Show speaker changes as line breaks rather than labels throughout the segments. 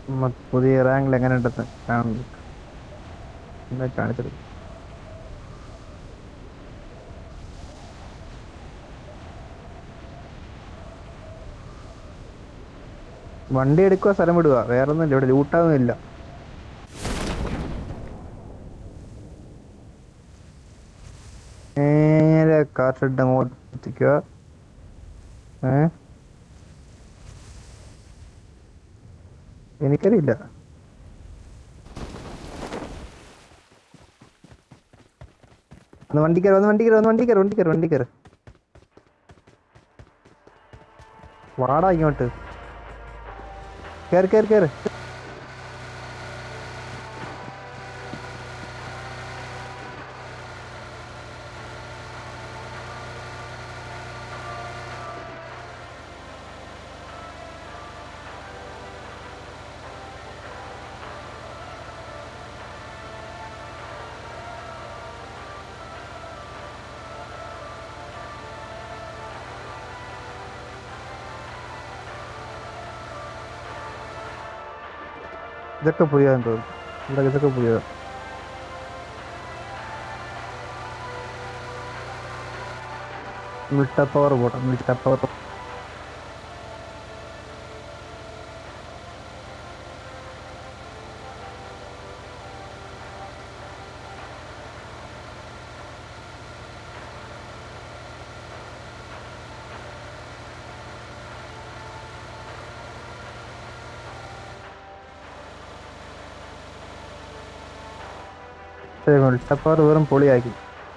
നമ്മ പുതിയ റാങ്കിൽ എങ്ങനെ ഉണ്ടെന്ന് കാണുന്നു എന്താ കാണിച്ചത് വണ്ടി എടുക്കുക സ്ഥലം വിടുക വേറെ ഒന്നുമില്ല ഇവിടെ ലൂട്ടാവുന്നില്ല നേരെ കാർട്ടിട്ട് അങ്ങോട്ട് എത്തിക്കുക ഏ എനിക്കറിയില്ല ഒന്ന് വണ്ടി കയറി ഒന്ന് വണ്ടി കയറി ഒന്ന് വണ്ടി കയറി വണ്ടി കയറി വണ്ടി കയറി വാടാ ഇങ്ങോട്ട് കയറി കയറി കയറി ഇതൊക്കെ പുതിയതാന്ന് തോന്നുന്നു ഇവിടെ ഇതൊക്കെ പുതിയതാ മിൽട്ട പവർ പോട്ടെ മിൽട്ട പവർ മിൽട്ട പവർ വെറും പൊളിയാക്കി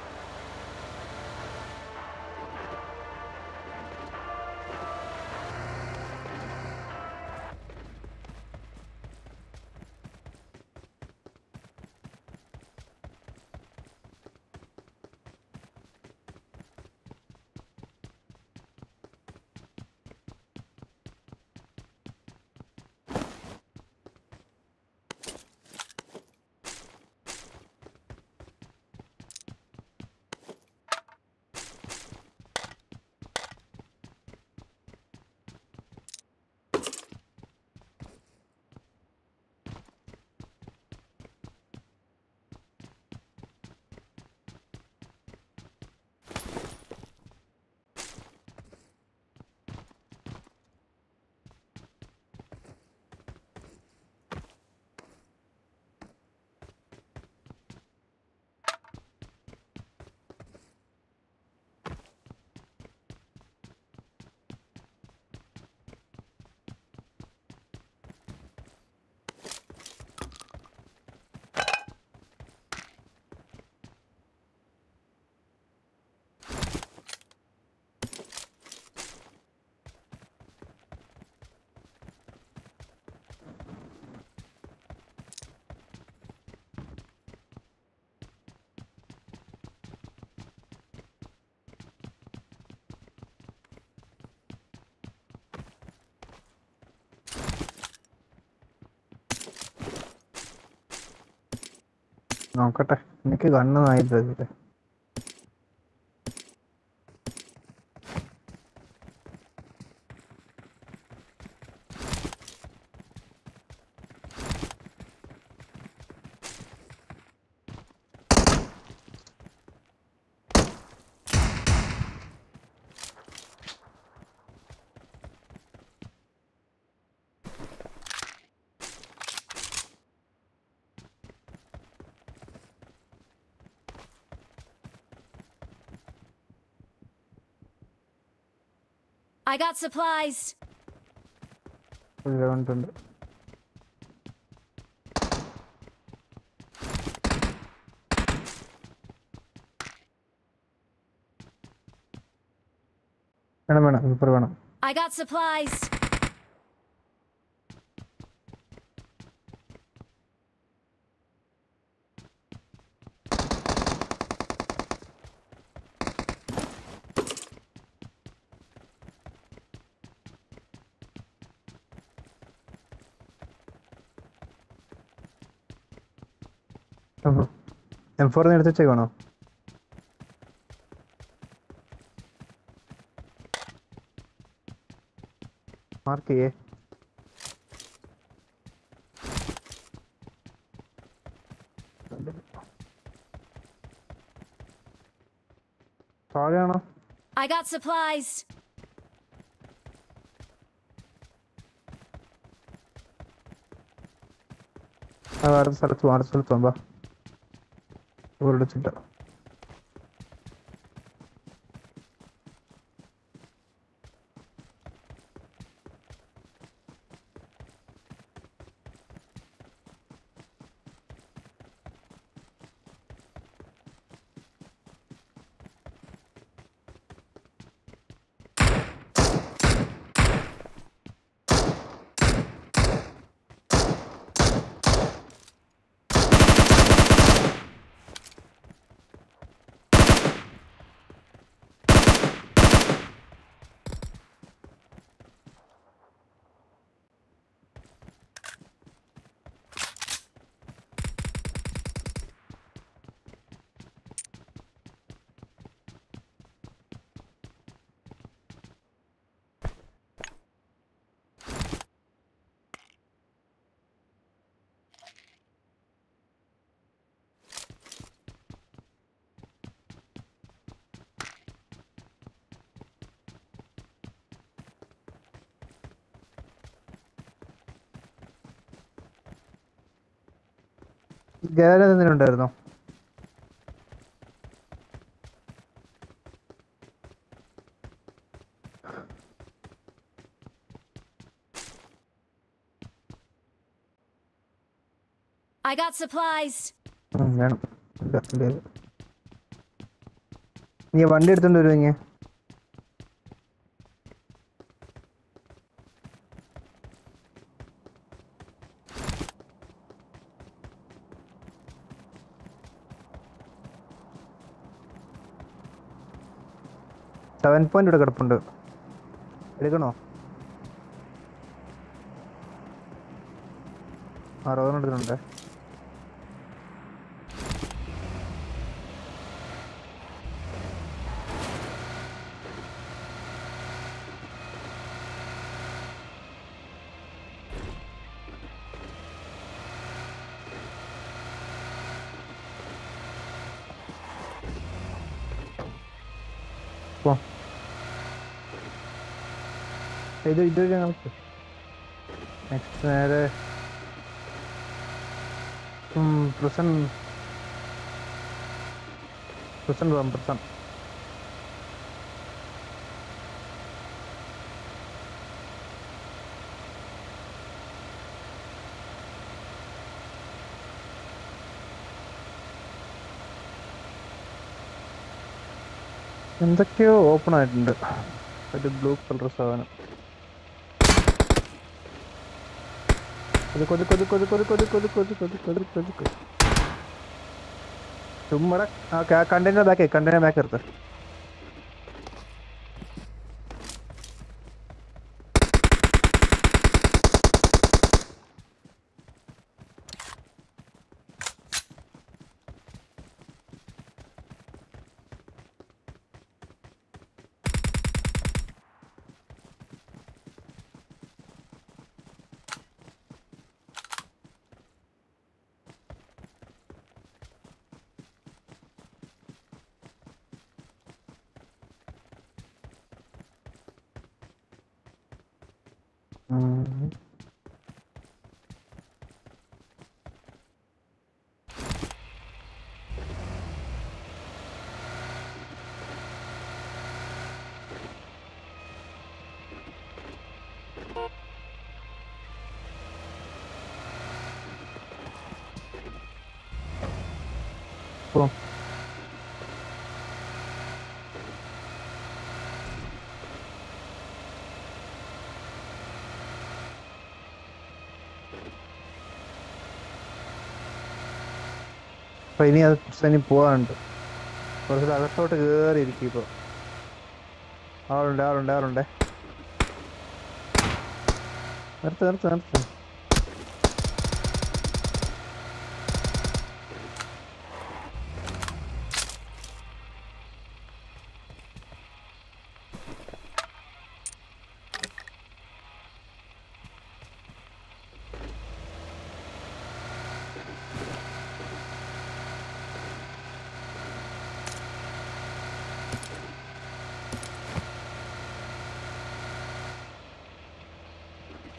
നോക്കട്ടെ എനിക്ക് കണ്ണൊന്നായിട്ടില്ല
I got supplies.
കണ്ടിട്ടുണ്ട് വേണം വേണം സൂപ്പർ വേണം
I got supplies.
എം ഫോറിന്ന് എടുത്ത് വെച്ചേക്കാണോ മാർക്ക് ചെയ്യേ
got supplies.
അത് അടുത്ത സ്ഥലത്ത് പോവാം അടുത്ത സ്ഥലത്ത് പോകാം വിളിച്ചിട്ട് ഗാരേജ് എന്തെങ്കിലും ഉണ്ടായിരുന്നോ
I got supplies.
ഉം, വേണം ഇല്ല ഇല്ല ഇല്ല. നീ വണ്ടി എടുത്തോണ്ട് വരുമോ ഇങ്ങനെ സെവൻ പോയിന്റ് ഇവിടെ കിടപ്പുണ്ട് എടുക്കണോ അറുപതെണ്ണം എടുക്കുന്നുണ്ടേ പോ ഇത് ഇത് ഞങ്ങൾക്ക് നെക്സ്റ്റ് നേരെ പ്രസൻ പ്രസൻ പോകാം പ്രസൻ എന്തൊക്കെയോ ഓപ്പൺ ആയിട്ടുണ്ട് ഒരു ബ്ലൂ കളർ സാധനം കൊതി കൊതി കൊതി കൊതി കൊതി കൊതി കൊതി കൊതി കൊതി കൊതി കൊതി കൊതി ചുമ്മട ആ കണ്ടെയ്നർ ബാക്ക് കണ്ടെയ്നർ ബാക്ക് എടുത്ത് ഉം. പോ അപ്പൊ ഇനി അത് കുറച്ച് ഇനി പോവാനുണ്ട് കുറച്ച് അകത്തോട്ട് കയറി ഇരിക്കും ഇപ്പൊ ആളുണ്ട് ആളുണ്ട് ആളുണ്ട് നിർത്ത് നിർത്ത് നിർത്ത്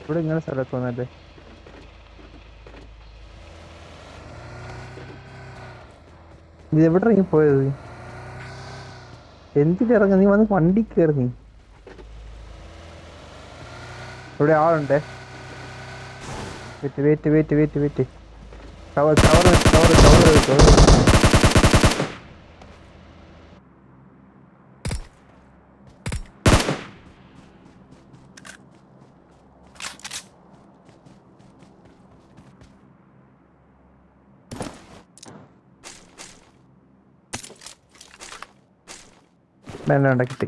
ഇവിടെ ഇങ്ങനെ സ്ഥലത്ത് വന്നല്ലേ ഇത് എവിടെ ഇറങ്ങി പോയത് എന്തിനിറങ്ങ നീ വന്ന് വണ്ടി കയറി നീ ഇവിടെ ആളുണ്ടേ wait wait wait wait wait cover cover cover cover cover വേണ്ട വേണ്ട കിട്ടി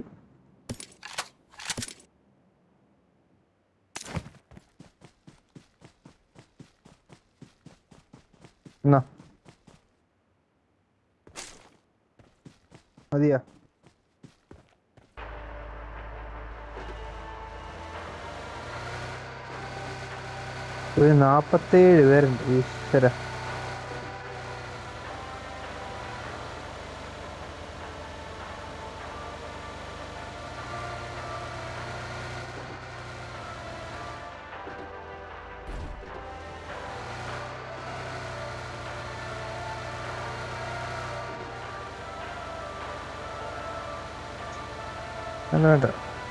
എന്നാ മതിയാ ഒരു നാപ്പത്തേഴ് പേരുണ്ട് ഈശ്വര വേണ്ട വേണ്ട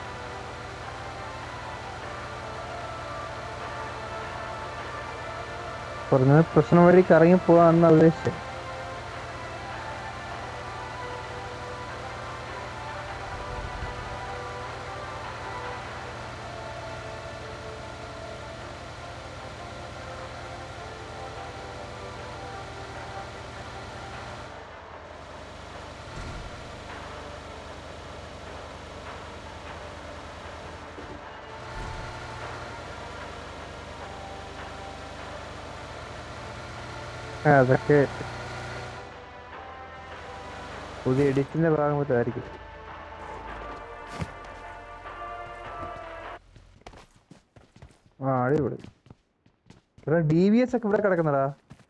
പറഞ്ഞ പ്രശ്നം വഴി കറങ്ങി പോവാന്ന് ഉദ്ദേശിച്ചത് ആ, അതൊക്കെ പുതിയ എഡിറ്റിന്റെ ഭാഗം മറ്റായിരിക്കും ആ അടിപൊളി ഇവിടെ ഡി വി എസ് ഒക്കെ ഇവിടെ കിടക്കുന്നടാ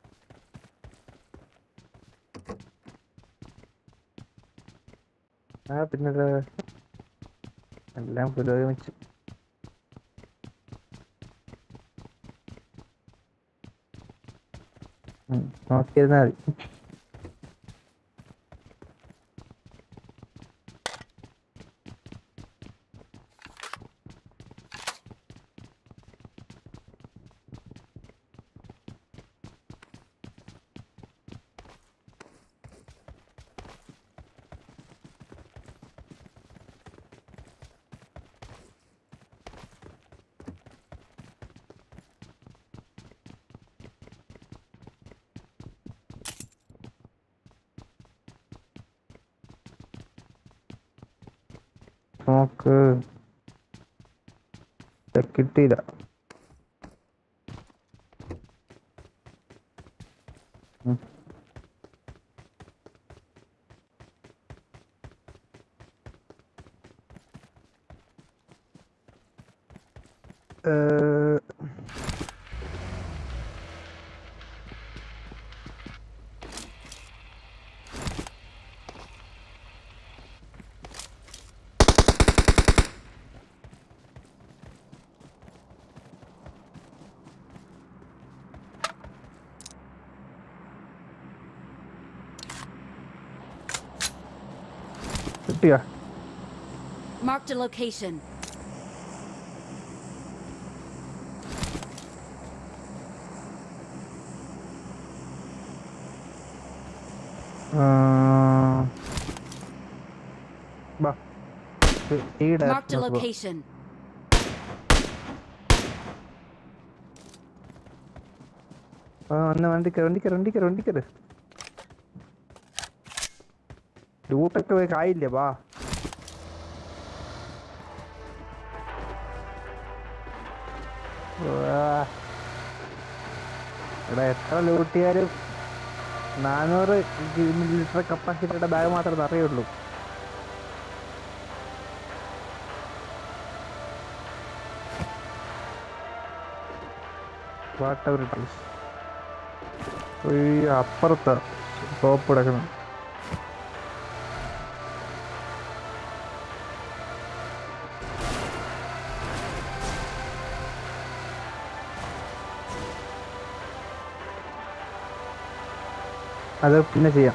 ആ പിന്നെ ഇത് എല്ലാം പുരോഗമിച്ചു ഉം, നോക്കിയിരുന്നാ മതി നോക്ക് ഇത് കിട്ടിയില്ല ഉം. ഏഹ്, കിട്ടിയാ
Marked a location.
ആ. ബാ ഈ- ഈ
Marked a
ഡയറക്ഷനിലോട്ട് പോ.
location.
ആ വന്ന് വണ്ടിക്കര് വണ്ടിക്കര് വണ്ടിക്കര് വണ്ടിക്കര് ലൂട്ടൊക്കെ പോയി കായില്ലേ വാ വാ. എടാ എത്ര ലൂട്ടിയാലും നാനൂറ് ലിറ്റർ കപ്പാസിറ്റിയുടെ ബാഗ് മാത്രമേ അറിയുള്ളൂ വാട്ട് എവർ ഇറ്റ് ഈസ് ഈ അപ്പുറത്ത് ടോപ്പ് കിടക്കണം അത് പിന്നെ ചെയ്യാം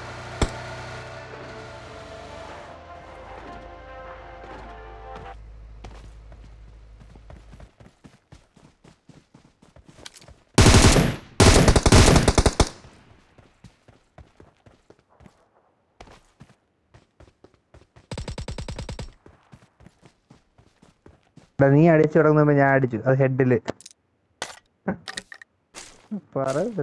എടാ, നീ അടിച്ചു തുടങ്ങുമ്പോ ഞാൻ അടിച്ചു അത് ഹെഡില് പറയുന്നില്ല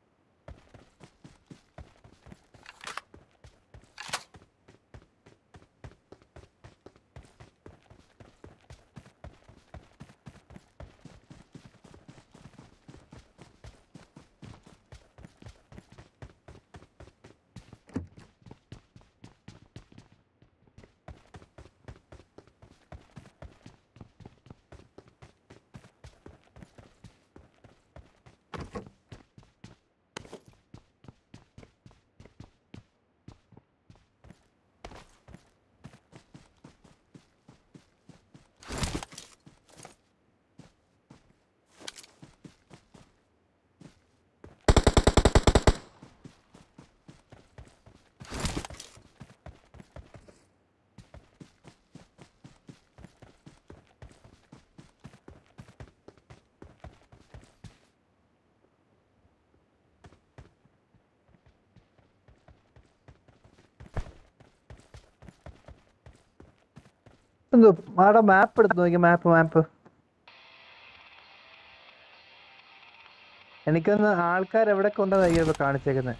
എന്തോ ആടെ മാപ്പ് എടുത്ത് നോക്കി മാപ്പ് മാപ്പ് എനിക്കൊന്ന് ആൾക്കാർ എവിടെ കൊണ്ടുവന്നായിരിക്കും ഇപ്പൊ കാണിച്ചേക്കുന്നത്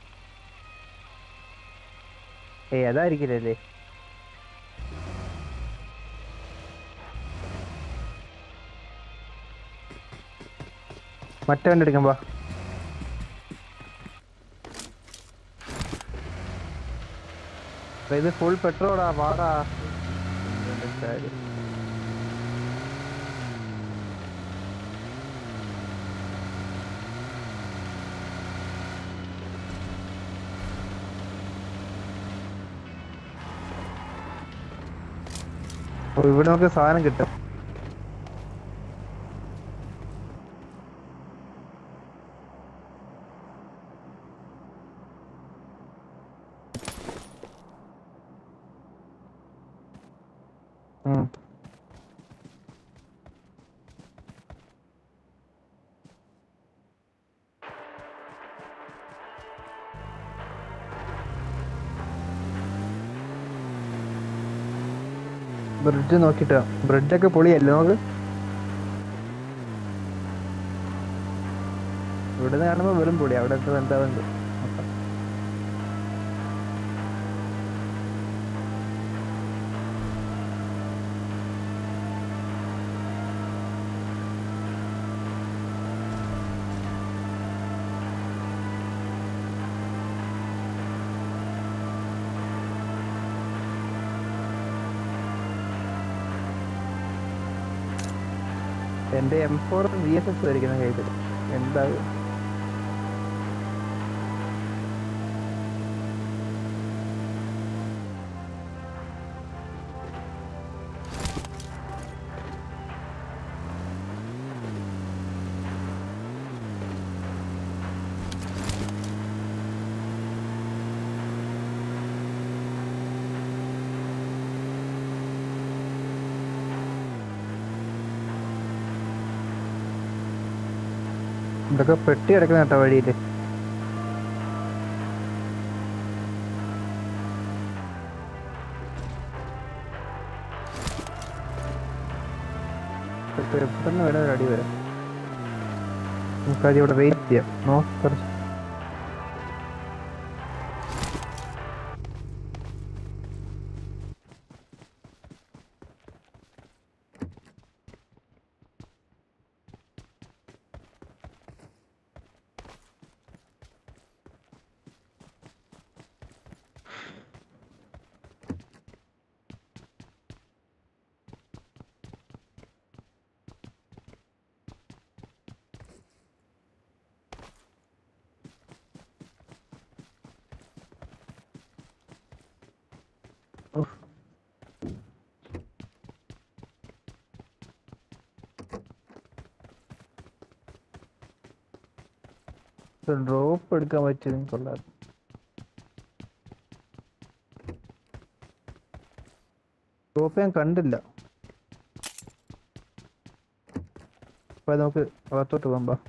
ഏയ് അതായിരിക്കില്ലല്ലേ മറ്റേ വണ്ടി എടുക്കാൻ പാ ഇത് ഫുൾ പെട്രോളാ വാടാ എന്തിന്റെ കാര്യം ഓ, ഇവിടെ നമുക്ക് സാധനം കിട്ടും ഉം. ബ്രിഡ്ജ് നോക്കിട്ടോ ബ്രിഡ്ജൊക്കെ പൊളിയല്ലേ നമുക്ക് ഇവിടുന്ന് കാണുമ്പോ വെറും പൊളി അവിടെ എത്തുമ്പോ എന്താ ഉണ്ട് എന്റെ M four V S S വരിക്കുന്ന കയ്യിൽ എന്താ ഇത്? ഇതൊക്കെ പെട്ടി കിടക്കുന്ന കേട്ടോ വഴിയില് ഇപ്പൊ എവിടുന്ന് വേണേ ഒരു അടി വരാം നമുക്കത് ഇവിടെ വെയിറ്റ് ചെയ്യാം നോക്ക് കുറച്ച് ഉഫ്. ഡ്രോപ്പ് എടുക്കാൻ പറ്റിയതും കൊള്ളാം ഡ്രോപ്പ് ഞാൻ കണ്ടില്ല അപ്പൊ നമുക്ക് അകത്തോട്ട് പോകാം ബാ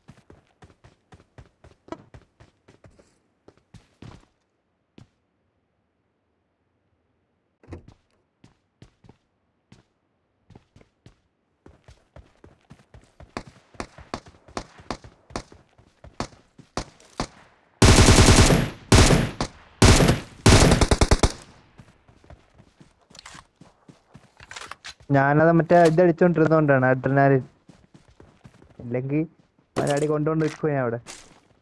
ഞാനത് മറ്റേ ഇത് അടിച്ചോണ്ടിരുന്നോണ്ടാണ് അഡ്രനാലിൻ ഇല്ലെങ്കിൽ മലയാളി കൊണ്ടുകൊണ്ട് നിൽക്കുക ഞാൻ അവിടെ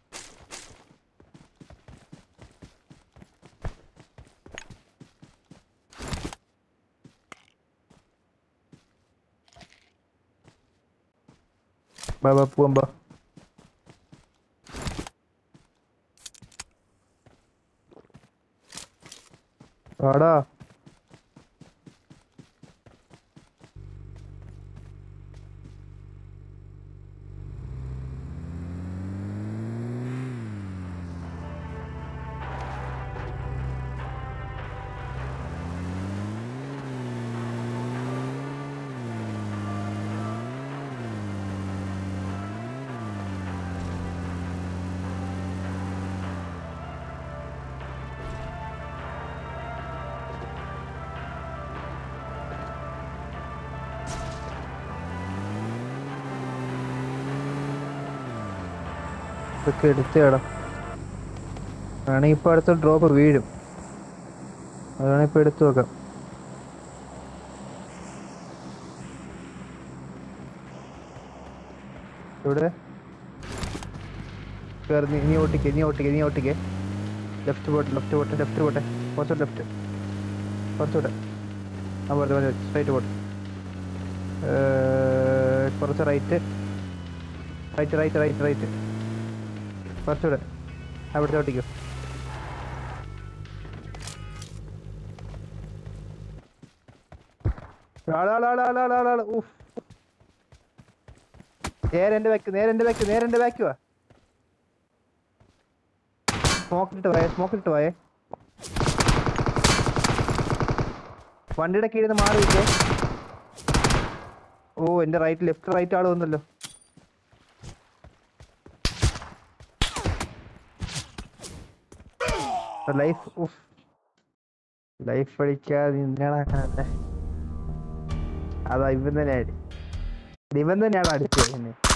ബാ ബാ പോവാം ബാ വാടാ ഇതൊക്കെ എടുത്തേടാ വേണമെങ്കിൽ ഇപ്പൊ അടുത്ത ഡ്രോപ്പ് വീഴും അതാണ് ഇപ്പൊ എടുത്തു നോക്കാം ഇവിടെ കേറി നീ- നീ ഓട്ടിക്കേ നീ ഓട്ടിക്കേ നീ ഓട്ടിക്കേ ലെഫ്റ്റ് പോട്ടെ ലെഫ്റ്റ് പോട്ടെ ലെഫ്റ്റ് പോട്ടെ കുറച്ചുകൂടെ ലെഫ്റ്റ് കുറച്ചുകൂടെ ആ പോട്ടെ മതി സ്ട്രൈറ്റ് പോട്ടെ ഏർ, കുറച്ച് right right right right right കുറച്ചുകൂടെ അവിടുത്തെ ഓട്ടിക്കോ ആളാളാളാളാളാളാ ഉഫ് നേരെ എന്റെ ബാക്ക് നേരെ എന്റെ ബാക്ക് നേരെ എന്റെ ബാക്ക് വാ സ്മോക്ക് ഇട്ട് പോയേ സ്മോക്ക് ഇട്ട് പോയേ വണ്ടിയുടെ കീഴിൽ നിന്ന് മാറി നിൽക്കേ ഓ എന്റെ റൈറ്റ് ലെഫ്റ്റ് റൈറ്റ് ആള് വന്നല്ലോ ലൈഫ് ഉഫ് ലൈഫ് അടിക്കാതെ എന്തിനാണ് അതാ ഇവൻ തന്നെ അടി ഇവൻ തന്നെയാണ് അടിച്ചത് എന്നെ